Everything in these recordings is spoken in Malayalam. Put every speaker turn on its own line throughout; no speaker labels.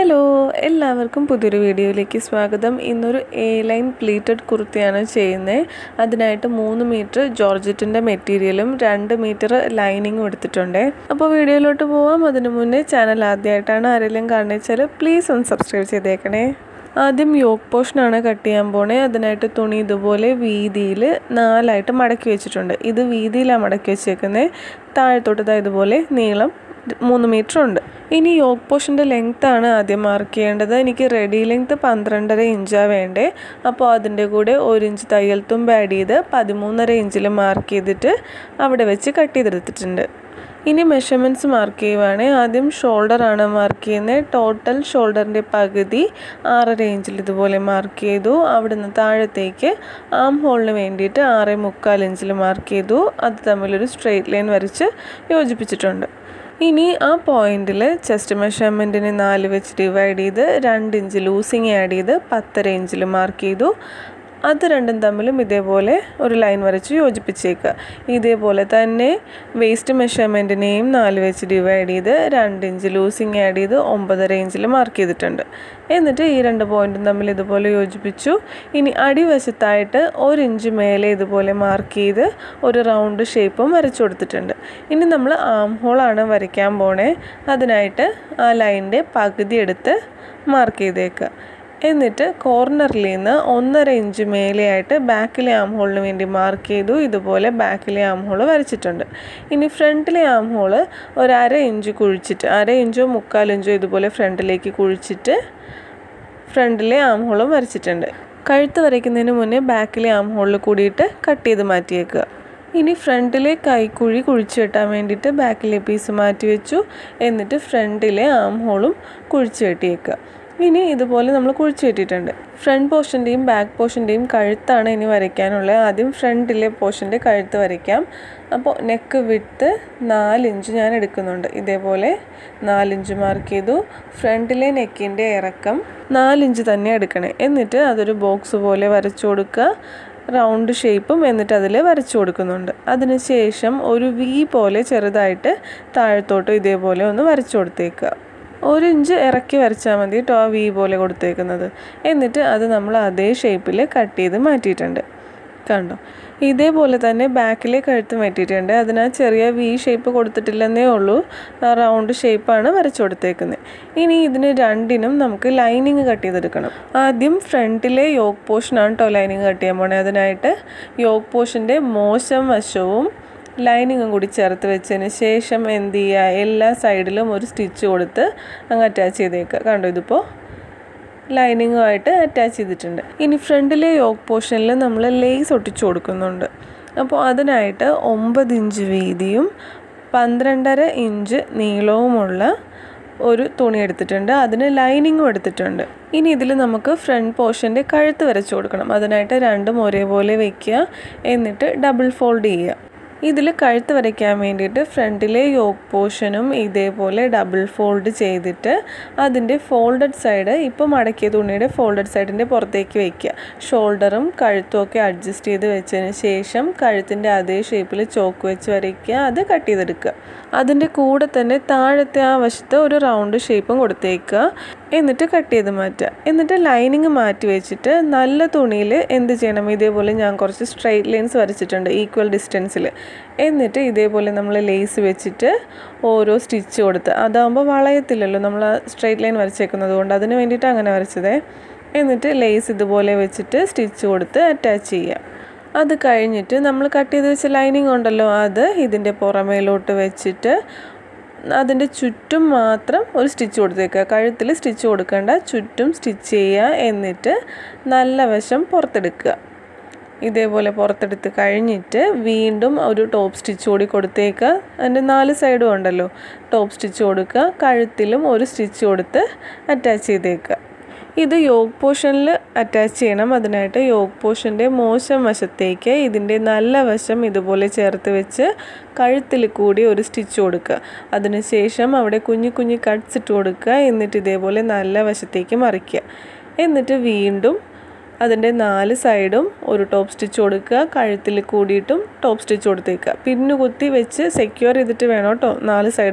ഹലോ എല്ലാവർക്കും പുതിയൊരു വീഡിയോയിലേക്ക് സ്വാഗതം ഇന്നൊരു എ ലൈൻ പ്ലീറ്റഡ് കുർത്തിയാണ് ചെയ്യുന്നത് അതിനായിട്ട് മൂന്ന് മീറ്റർ ജോർജറ്റിൻ്റെ മെറ്റീരിയലും രണ്ട് മീറ്റർ ലൈനിങ്ങും എടുത്തിട്ടുണ്ട് അപ്പോൾ വീഡിയോയിലോട്ട് പോവാം അതിനു മുന്നേ ചാനൽ ആദ്യമായിട്ടാണ് ആരെങ്കിലും കാണുന്നത് വെച്ചാൽ പ്ലീസ് ഒന്ന് സബ്സ്ക്രൈബ് ചെയ്തേക്കണേ ആദ്യം യോക്ക് പോർഷനാണ് കട്ട് ചെയ്യാൻ പോണേ അതിനായിട്ട് തുണി ഇതുപോലെ വീതിയിൽ നാലായിട്ട് മടക്കി വെച്ചിട്ടുണ്ട് ഇത് വീതിയിലാണ് മടക്കി വെച്ചേക്കുന്നത് താഴത്തോട്ട് ദാ ഇതുപോലെ നീളം മൂന്ന് മീറ്റർ ഉണ്ട് ഇനി യോക്ക് പോഷൻ്റെ ലെങ്ത് ആണ് ആദ്യം മാർക്ക് ചെയ്യേണ്ടത് എനിക്ക് റെഡി ലെങ്ത് പന്ത്രണ്ടര ഇഞ്ചാണ് വേണ്ടേ അപ്പോൾ അതിൻ്റെ കൂടെ ഒരു ഇഞ്ച് തയ്യൽ തുമ്പ് ആഡ് ചെയ്ത് പതിമൂന്നര ഇഞ്ചിൽ മാർക്ക് ചെയ്തിട്ട് അവിടെ വെച്ച് കട്ട് ചെയ്തെടുത്തിട്ടുണ്ട് ഇനി മെഷർമെൻറ്റ്സ് മാർക്ക് ചെയ്യുവാണെങ്കിൽ ആദ്യം ഷോൾഡർ ആണ് മാർക്ക് ചെയ്യുന്നത് ടോട്ടൽ ഷോൾഡറിൻ്റെ പകുതി ആറര ഇഞ്ചിൽ ഇതുപോലെ മാർക്ക് ചെയ്തു അവിടുന്ന് താഴത്തേക്ക് ആം ഹോളിന് വേണ്ടിയിട്ട് ആറ് മുക്കാൽ ഇഞ്ചിൽ മാർക്ക് ചെയ്തു അത് തമ്മിലൊരു സ്ട്രെയിറ്റ് ലൈൻ വരച്ച് യോജിപ്പിച്ചിട്ടുണ്ട് ഇനി ആ പോയിന്റിൽ ചെസ്റ്റ് മെഷർമെൻറ്റിന് നാല് വെച്ച് ഡിവൈഡ് ചെയ്ത് രണ്ട് ഇഞ്ച് ലൂസിങ് ആഡ് ചെയ്ത് പത്തര ഇഞ്ചിൽ മാർക്ക് ചെയ്തു അത് രണ്ടും തമ്മിലും ഇതേപോലെ ഒരു ലൈൻ വരച്ച് യോജിപ്പിച്ചേക്കുക ഇതേപോലെ തന്നെ വേസ്റ്റ് മെഷർമെൻറ്റിനെയും നാല് വെച്ച് ഡിവൈഡ് ചെയ്ത് രണ്ട് ഇഞ്ച് ലൂസിങ് ആഡ് ചെയ്ത് ഒമ്പതര ഇഞ്ചിൽ മാർക്ക് ചെയ്തിട്ടുണ്ട് എന്നിട്ട് ഈ രണ്ട് പോയിൻറ്റും തമ്മിൽ ഇതുപോലെ യോജിപ്പിച്ചു ഇനി അടിവശത്തായിട്ട് ഒരു ഇഞ്ച് മേലെ ഇതുപോലെ മാർക്ക് ചെയ്ത് ഒരു റൗണ്ട് ഷേപ്പും വരച്ചു കൊടുത്തിട്ടുണ്ട് ഇനി നമ്മൾ ആം ഹോളാണ് വരയ്ക്കാൻ പോണേ അതിനായിട്ട് ആ ലൈനിൻ്റെ പകുതി എടുത്ത് മാർക്ക് ചെയ്തേക്കുക എന്നിട്ട് കോർണറിൽ നിന്ന് ഒന്നര ഇഞ്ച് മേലെയായിട്ട് ബാക്കിലെ ആം ഹോളിന് വേണ്ടി മാർക്ക് ചെയ്തു ഇതുപോലെ ബാക്കിലെ ആം ഹോൾ വരച്ചിട്ടുണ്ട് ഇനി ഫ്രണ്ടിലെ ആം ഹോള് ഒരു അര ഇഞ്ച് കുഴിച്ചിട്ട് അര ഇഞ്ചോ മുക്കാൽ ഇഞ്ചോ ഇതുപോലെ ഫ്രണ്ടിലേക്ക് കുഴിച്ചിട്ട് ഫ്രണ്ടിലെ ആം ഹോളും വരച്ചിട്ടുണ്ട് കഴുത്ത് വരയ്ക്കുന്നതിന് മുന്നേ ബാക്കിലെ ആം ഹോളിൽ കൂടിയിട്ട് കട്ട് ചെയ്ത് മാറ്റിയേക്കുക ഇനി ഫ്രണ്ടിലെ കൈക്കുഴി കുഴിച്ചു വെട്ടാൻ വേണ്ടിയിട്ട് ബാക്കിലെ പീസ് മാറ്റി വെച്ചു എന്നിട്ട് ഫ്രണ്ടിലെ ആം ഹോളും കുഴിച്ചു വെട്ടിയേക്കുക ഇനി ഇതുപോലെ നമ്മൾ കുഴിച്ചു വെട്ടിയിട്ടുണ്ട് ഫ്രണ്ട് പോർഷൻ്റെയും ബാക്ക് പോർഷൻ്റെയും കഴുത്താണ് ഇനി വരയ്ക്കാനുള്ളത് ആദ്യം ഫ്രണ്ടിലെ പോർഷൻ്റെ കഴുത്ത് വരയ്ക്കാം അപ്പോൾ നെക്ക് വിട്ട് നാലിഞ്ച് ഞാൻ എടുക്കുന്നുണ്ട് ഇതേപോലെ നാലിഞ്ച് മാർക്ക് ചെയ്തു ഫ്രണ്ടിലെ നെക്കിൻ്റെ ഇറക്കം നാലിഞ്ച് തന്നെ എടുക്കണേ എന്നിട്ട് അതൊരു ബോക്സ് പോലെ വരച്ചു കൊടുക്കുക റൗണ്ട് ഷേപ്പും എന്നിട്ട് അതിൽ വരച്ചു കൊടുക്കുന്നുണ്ട് അതിനുശേഷം ഒരു വി പോലെ ചെറുതായിട്ട് താഴത്തോട്ട് ഇതേപോലെ ഒന്ന് വരച്ചു കൊടുത്തേക്കുക ഒരു ഇഞ്ച് ഇറക്കി വരച്ചാൽ മതി കേട്ടോ ആ വി പോലെ കൊടുത്തേക്കുന്നത് എന്നിട്ട് അത് നമ്മൾ അതേ ഷേപ്പിൽ കട്ട് ചെയ്ത് മാറ്റിയിട്ടുണ്ട് കണ്ടോ ഇതേപോലെ തന്നെ ബാക്കിലെ കഴുത്ത് മാറ്റിയിട്ടുണ്ട് അതിന് ആ ചെറിയ വി ഷേപ്പ് കൊടുത്തിട്ടില്ലെന്നേ ഉള്ളൂ ആ റൗണ്ട് ഷേപ്പാണ് വരച്ചു കൊടുത്തേക്കുന്നത് ഇനി ഇതിന് രണ്ടിനും നമുക്ക് ലൈനിങ് കട്ട് ചെയ്തെടുക്കണം ആദ്യം ഫ്രണ്ടിലെ യോക്ക് പോർഷനാണ് കേട്ടോ ലൈനിങ് കട്ട് ചെയ്യാൻ പോണേ അതിനായിട്ട് യോക്ക് പോർഷൻ്റെ മോശം വശവും ലൈനിങ്ങും കൂടി ചേർത്ത് വെച്ചതിന് ശേഷം എന്ത് ചെയ്യുക എല്ലാ സൈഡിലും ഒരു സ്റ്റിച്ച് കൊടുത്ത് അങ്ങ് അറ്റാച്ച് ചെയ്തേക്കുക കണ്ടോ ഇതിപ്പോൾ ലൈനിങ്ങുമായിട്ട് അറ്റാച്ച് ചെയ്തിട്ടുണ്ട് ഇനി ഫ്രണ്ടിലെ യോക്ക് പോർഷനിൽ നമ്മൾ ലേസ് ഒട്ടിച്ചു കൊടുക്കുന്നുണ്ട് അപ്പോൾ അതിനായിട്ട് ഒമ്പത് ഇഞ്ച് വീതിയും പന്ത്രണ്ടര ഇഞ്ച് നീളവുമുള്ള ഒരു തുണി എടുത്തിട്ടുണ്ട് അതിന് ലൈനിങ്ങും എടുത്തിട്ടുണ്ട് ഇനി ഇതിൽ നമുക്ക് ഫ്രണ്ട് പോർഷൻ്റെ കഴുത്ത് വരച്ചു കൊടുക്കണം അതിനായിട്ട് രണ്ടും ഒരേപോലെ വയ്ക്കുക എന്നിട്ട് ഡബിൾ ഫോൾഡ് ചെയ്യുക ഇതിൽ കഴുത്ത് വരയ്ക്കാൻ വേണ്ടിയിട്ട് ഫ്രണ്ടിലെ യോക്ക് പോർഷനും ഇതേപോലെ ഡബിൾ ഫോൾഡ് ചെയ്തിട്ട് അതിൻ്റെ ഫോൾഡഡ് സൈഡ് ഇപ്പോൾ മടക്കിയ തുണിയുടെ ഫോൾഡഡ് സൈഡിൻ്റെ പുറത്തേക്ക് വയ്ക്കുക ഷോൾഡറും കഴുത്തും ഒക്കെ അഡ്ജസ്റ്റ് ചെയ്ത് വെച്ചതിന് ശേഷം കഴുത്തിൻ്റെ അതേ ഷേപ്പിൽ ചോക്ക് വെച്ച് വരയ്ക്കുക അത് കട്ട് ചെയ്തെടുക്കുക അതിൻ്റെ കൂടെ തന്നെ താഴത്തെ ആ വശത്ത് ഒരു റൗണ്ട് ഷേപ്പും കൊടുത്തേക്കുക എന്നിട്ട് കട്ട് ചെയ്ത് മാറ്റുക എന്നിട്ട് ലൈനിങ് മാറ്റി വെച്ചിട്ട് നല്ല തുണിയിൽ എന്ത് ചെയ്യണം ഇതേപോലെ ഞാൻ കുറച്ച് സ്ട്രെയിറ്റ് ലൈൻസ് വരച്ചിട്ടുണ്ട് ഈക്വൽ ഡിസ്റ്റൻസിൽ എന്നിട്ട് ഇതേപോലെ നമ്മൾ ലേസ് വെച്ചിട്ട് ഓരോ സ്റ്റിച്ച് കൊടുത്ത് അതാകുമ്പോൾ വളയത്തില്ലല്ലോ നമ്മൾ സ്ട്രെയിറ്റ് ലൈൻ വരച്ചേക്കുന്നത് കൊണ്ട് അതിന് വേണ്ടിയിട്ട് അങ്ങനെ വരച്ചതേ എന്നിട്ട് ലേസ് ഇതുപോലെ വെച്ചിട്ട് സ്റ്റിച്ച് കൊടുത്ത് അറ്റാച്ച് ചെയ്യുക അത് കഴിഞ്ഞിട്ട് നമ്മൾ കട്ട് ചെയ്ത് വെച്ച ലൈനിങ് ഉണ്ടല്ലോ അത് ഇതിൻ്റെ പുറമേലോട്ട് വെച്ചിട്ട് അതിൻ്റെ ചുറ്റും മാത്രം ഒരു സ്റ്റിച്ച് കൊടുത്തേക്കുക കഴുത്തിൽ സ്റ്റിച്ച് കൊടുക്കേണ്ട ചുറ്റും സ്റ്റിച്ച് ചെയ്യുക എന്നിട്ട് നല്ല വശം പുറത്തെടുക്കുക ഇതേപോലെ പുറത്തെടുത്ത് കഴിഞ്ഞിട്ട് വീണ്ടും ഒരു ടോപ്പ് സ്റ്റിച്ച് കൂടി കൊടുത്തേക്കുക അതിൻ്റെ നാല് സൈഡും ഉണ്ടല്ലോ ടോപ്പ് സ്റ്റിച്ച് കൊടുക്കുക കഴുത്തിലും ഒരു സ്റ്റിച്ച് കൊടുത്ത് അറ്റാച്ച് ചെയ്തേക്കുക ഇത് യോഗ് പോർഷനിൽ അറ്റാച്ച് ചെയ്യണം അതിനായിട്ട് യോഗ് പോർഷൻ്റെ മോശം വശത്തേക്ക് ഇതിൻ്റെ നല്ല വശം ഇതുപോലെ ചേർത്ത് വെച്ച് കഴുത്തിൽ കൂടി ഒരു സ്റ്റിച്ച് കൊടുക്കുക അതിനുശേഷം അവിടെ കുഞ്ഞു കുഞ്ഞു കട്ട്സ് ഇട്ട് കൊടുക്കുക എന്നിട്ട് ഇതേപോലെ നല്ല വശത്തേക്ക് മറിക്കുക എന്നിട്ട് വീണ്ടും അതിൻ്റെ നാല് സൈഡും ഒരു ടോപ്പ് സ്റ്റിച്ച് കൊടുക്കുക കഴുത്തിൽ കൂടിയിട്ടും ടോപ്പ് സ്റ്റിച്ച് കൊടുത്തേക്കുക പിന്നു കുത്തി വെച്ച് സെക്യൂർ ചെയ്തിട്ട് വേണം കേട്ടോ നാല് സൈഡും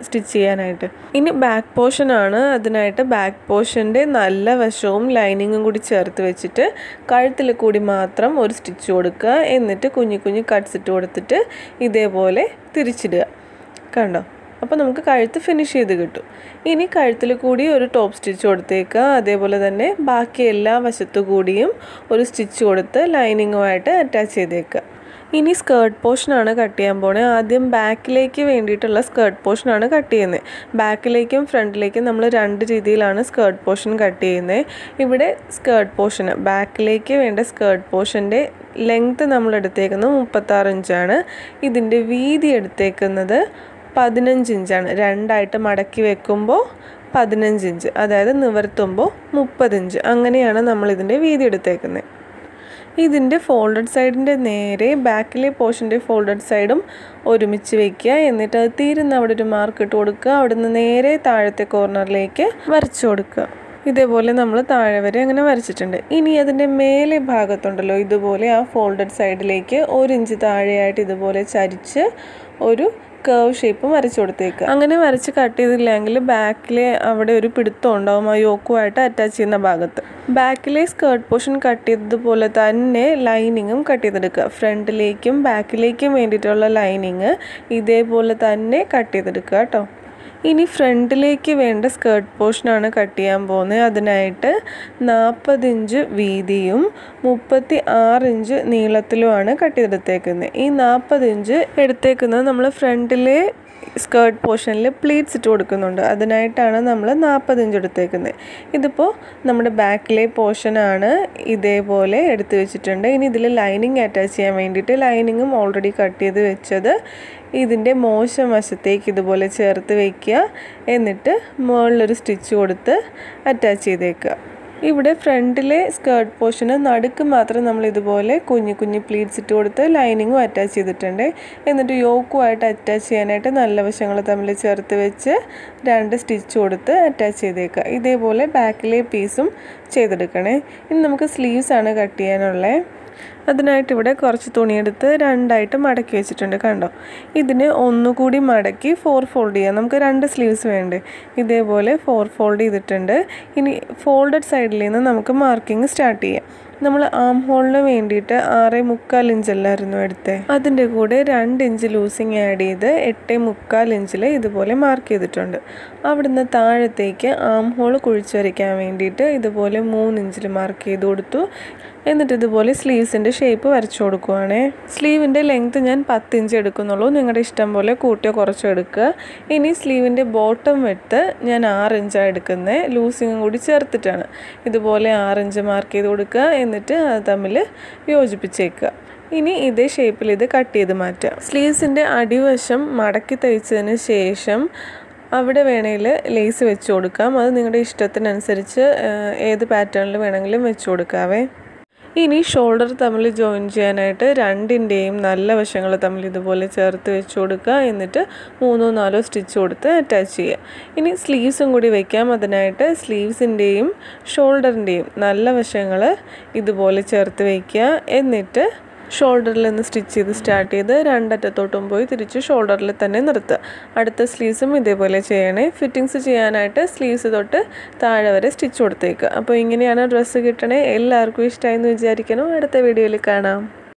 സ്റ്റിച്ച് ചെയ്യാനായിട്ട് ഇനി ബാക്ക് പോർഷനാണ് അതിനായിട്ട് ബാക്ക് പോർഷൻ്റെ നല്ല വശവും ലൈനിങ്ങും കൂടി ചേർത്ത് വെച്ചിട്ട് കഴുത്തിൽ കൂടി മാത്രം ഒരു സ്റ്റിച്ച് കൊടുക്കുക എന്നിട്ട് കുഞ്ഞു കുഞ്ഞു കട്ട്സ് ഇട്ട് കൊടുത്തിട്ട് ഇതേപോലെ തിരിച്ചിടുക കണ്ടോ അപ്പോൾ നമുക്ക് കഴുത്ത് ഫിനിഷ് ചെയ്ത് കിട്ടും ഇനി കഴുത്തിൽ കൂടി ഒരു ടോപ്പ് സ്റ്റിച്ച് കൊടുത്തേക്കുക അതേപോലെ തന്നെ ബാക്കി എല്ലാ വശത്തു കൂടിയും ഒരു സ്റ്റിച്ച് കൊടുത്ത് ലൈനിങ്ങുമായിട്ട് അറ്റാച്ച് ചെയ്തേക്കുക ഇനി സ്കേർട്ട് പോർഷനാണ് കട്ട് ചെയ്യാൻ പോണേ ആദ്യം ബാക്കിലേക്ക് വേണ്ടിയിട്ടുള്ള സ്കേർട്ട് പോർഷനാണ് കട്ട് ചെയ്യുന്നത് ബാക്കിലേക്കും ഫ്രണ്ടിലേക്കും നമ്മൾ രണ്ട് രീതിയിലാണ് സ്കേർട്ട് പോർഷൻ കട്ട് ചെയ്യുന്നത് ഇവിടെ സ്കേർട്ട് പോർഷന് ബാക്കിലേക്ക് വേണ്ട സ്കേർട്ട് പോർഷൻ്റെ ലെങ്ത്ത് നമ്മൾ എടുത്തേക്കുന്നത് മുപ്പത്താറ് ഇഞ്ചാണ് ഇതിൻ്റെ വീതി എടുത്തേക്കുന്നത് പതിനഞ്ച് ഇഞ്ചാണ് രണ്ടായിട്ട് മടക്കി വെക്കുമ്പോൾ പതിനഞ്ച് ഇഞ്ച് അതായത് നിവർത്തുമ്പോൾ മുപ്പത് ഇഞ്ച് അങ്ങനെയാണ് നമ്മൾ ഇതിൻ്റെ വീതി എടുത്തേക്കുന്നത് ഇതിൻ്റെ ഫോൾഡഡ് സൈഡിൻ്റെ നേരെ ബാക്കിലെ പോർഷൻ്റെ ഫോൾഡഡ് സൈഡും ഒരുമിച്ച് വെക്കുക എന്നിട്ട് അത് തീരുന്ന അവിടെ ഒരു മാർക്ക് ഇട്ട് കൊടുക്കുക അവിടുന്ന് നേരെ താഴത്തെ കോർണറിലേക്ക് വരച്ചു കൊടുക്കുക ഇതേപോലെ നമ്മൾ താഴെ വരെ അങ്ങനെ വരച്ചിട്ടുണ്ട് ഇനി അതിൻ്റെ മേലെ ഭാഗത്തുണ്ടല്ലോ ഇതുപോലെ ആ ഫോൾഡഡ് സൈഡിലേക്ക് ഒരു ഇഞ്ച് താഴെയായിട്ട് ഇതുപോലെ ചരിച്ച് ഒരു കേവ് ഷേപ്പ് വരച്ചു കൊടുത്തേക്കുക അങ്ങനെ വരച്ച് കട്ട് ചെയ്തില്ലെങ്കിൽ ബാക്കിലെ അവിടെ ഒരു പിടുത്തം ഉണ്ടാവും ആ യോക്കുമായിട്ട് അറ്റാച്ച് ചെയ്യുന്ന ഭാഗത്ത് ബാക്കിലെ സ്കേർട്ട് പോർഷൻ കട്ട് ചെയ്തതുപോലെ തന്നെ ലൈനിങ്ങും കട്ട് ചെയ്തെടുക്കുക ഫ്രണ്ടിലേക്കും ബാക്കിലേക്കും വേണ്ടിയിട്ടുള്ള ലൈനിങ് ഇതേപോലെ തന്നെ കട്ട് ചെയ്തെടുക്കുക കേട്ടോ ഇനി ഫ്രണ്ടിലേക്ക് വേണ്ട സ്കേർട്ട് പോർഷനാണ് കട്ട് ചെയ്യാൻ പോകുന്നത് അതിനായിട്ട് നാൽപ്പത് ഇഞ്ച് വീതിയും മുപ്പത്തി ആറ് ഇഞ്ച് നീളത്തിലുമാണ് കട്ട് ചെയ്തെടുത്തേക്കുന്നത് ഈ നാൽപ്പത് ഇഞ്ച് എടുത്തേക്കുന്നത് നമ്മൾ ഫ്രണ്ടിലെ സ്കേർട്ട് പോർഷനിൽ പ്ലീറ്റ്സ് ഇട്ട് കൊടുക്കുന്നുണ്ട് അതിനായിട്ടാണ് നമ്മൾ നാൽപ്പത് ഇഞ്ച് എടുത്തേക്കുന്നത് ഇതിപ്പോൾ നമ്മുടെ ബാക്കിലെ പോർഷനാണ് ഇതേപോലെ എടുത്തു വെച്ചിട്ടുണ്ട് ഇനി ഇതിൽ ലൈനിങ് അറ്റാച്ച് ചെയ്യാൻ വേണ്ടിയിട്ട് ലൈനിങ്ങും ഓൾറെഡി കട്ട് ചെയ്ത് വെച്ചത് ഇതിൻ്റെ മോശം വശത്തേക്ക് ഇതുപോലെ ചേർത്ത് വയ്ക്കുക എന്നിട്ട് മുകളിലൊരു സ്റ്റിച്ച് കൊടുത്ത് അറ്റാച്ച് ചെയ്തേക്കുക ഇവിടെ ഫ്രണ്ടിലെ സ്കേർട്ട് പോർഷന് നടുക്ക് മാത്രം നമ്മൾ ഇതുപോലെ കുഞ്ഞു കുഞ്ഞു പ്ലീറ്റ്സ് ഇട്ട് കൊടുത്ത് ലൈനിങ്ങും അറ്റാച്ച് ചെയ്തിട്ടുണ്ട് എന്നിട്ട് യോക്കുമായിട്ട് അറ്റാച്ച് ചെയ്യാനായിട്ട് നല്ല വശങ്ങൾ തമ്മിൽ ചേർത്ത് വെച്ച് രണ്ട് സ്റ്റിച്ച് കൊടുത്ത് അറ്റാച്ച് ചെയ്തേക്കുക ഇതേപോലെ ബാക്കിലെ പീസും ചെയ്തെടുക്കണേ ഇനി നമുക്ക് സ്ലീവ്സ് ആണ് കട്ട് ചെയ്യാനുള്ളത് അതിനായിട്ട് ഇവിടെ കുറച്ച് തുണിയെടുത്ത് രണ്ടായിട്ട് മടക്കി വെച്ചിട്ടുണ്ട് കണ്ടോ ഇതിനെ ഒന്നുകൂടി മടക്കി ഫോർ ഫോൾഡ് ചെയ്യാം നമുക്ക് രണ്ട് സ്ലീവ്സ് വേണ്ടേ ഇതേപോലെ ഫോർ ഫോൾഡ് ചെയ്തിട്ടുണ്ട് ഇനി ഫോൾഡഡ് സൈഡിൽ നിന്ന് നമുക്ക് മാർക്കിംഗ് സ്റ്റാർട്ട് ചെയ്യാം നമ്മൾ ആം ഹോളിന് വേണ്ടിയിട്ട് ആറ് മുക്കാൽ ഇഞ്ചല്ലായിരുന്നു എടുത്തത് അതിൻ്റെ കൂടെ രണ്ട് ഇഞ്ച് ലൂസിങ് ആഡ് ചെയ്ത് എട്ട് മുക്കാൽ ഇഞ്ചിൽ ഇതുപോലെ മാർക്ക് ചെയ്തിട്ടുണ്ട് അവിടുന്ന് താഴത്തേക്ക് ആം ഹോൾ കുഴിച്ച് വരയ്ക്കാൻ വേണ്ടിയിട്ട് ഇതുപോലെ മൂന്ന് ഇഞ്ചിൽ മാർക്ക് ചെയ്ത് കൊടുത്തു എന്നിട്ട് ഇതുപോലെ സ്ലീവ്സിൻ്റെ ഷേപ്പ് വരച്ചു കൊടുക്കുവാണേ സ്ലീവിൻ്റെ ലെങ്ത്ത് ഞാൻ പത്ത് ഇഞ്ച് എടുക്കുന്നുള്ളൂ നിങ്ങളുടെ ഇഷ്ടം പോലെ കൂട്ടിയോ കുറച്ചോ എടുക്കുക ഇനി സ്ലീവിൻ്റെ ബോട്ടം വെട്ട് ഞാൻ ആറ് ഇഞ്ചാണ് എടുക്കുന്നത് ലൂസിങ്ങും കൂടി ചേർത്തിട്ടാണ് ഇതുപോലെ ആറ് ഇഞ്ച് മാർക്ക് ചെയ്ത് കൊടുക്കുക എന്നിട്ട് അത് തമ്മിൽ യോജിപ്പിച്ചേക്കുക ഇനി ഇതേ ഷേപ്പിൽ ഇത് കട്ട് ചെയ്ത് മാറ്റാം സ്ലീവ്സിൻ്റെ അടിവശം മടക്കി തയ്ച്ചതിന് ശേഷം അവിടെ വേണമെങ്കിൽ ലേസ് വെച്ച് കൊടുക്കാം അത് നിങ്ങളുടെ ഇഷ്ടത്തിനനുസരിച്ച് ഏത് പാറ്റേണിൽ വേണമെങ്കിലും വെച്ച് കൊടുക്കാവേ ഇനി ഷോൾഡർ തമ്മിൽ ജോയിൻ ചെയ്യാനായിട്ട് രണ്ടിൻ്റെയും നല്ല വശങ്ങൾ തമ്മിൽ ഇതുപോലെ ചേർത്ത് വെച്ച് കൊടുക്കുക എന്നിട്ട് മൂന്നോ നാലോ സ്റ്റിച്ച് കൊടുത്ത് അറ്റാച്ച് ചെയ്യുക ഇനി സ്ലീവ്സും കൂടി വെക്കാം അതിനായിട്ട് സ്ലീവ്സിൻ്റെയും ഷോൾഡറിൻ്റെയും നല്ല വശങ്ങൾ ഇതുപോലെ ചേർത്ത് വയ്ക്കുക എന്നിട്ട് ഷോൾഡറിൽ നിന്ന് സ്റ്റിച്ച് ചെയ്ത് സ്റ്റാർട്ട് ചെയ്ത് രണ്ടറ്റത്തോട്ടും പോയി തിരിച്ച് ഷോൾഡറിൽ തന്നെ നിർത്തുക അടുത്ത സ്ലീവ്സും ഇതേപോലെ ചെയ്യണേ ഫിറ്റിങ്സ് ചെയ്യാനായിട്ട് സ്ലീവ്സ് തൊട്ട് താഴെ വരെ സ്റ്റിച്ച് കൊടുത്തേക്കുക അപ്പോൾ ഇങ്ങനെയാണ് ഡ്രസ്സ് കിട്ടണേ എല്ലാവർക്കും ഇഷ്ടമായി എന്ന് വിചാരിക്കണം അടുത്ത വീഡിയോയിൽ കാണാം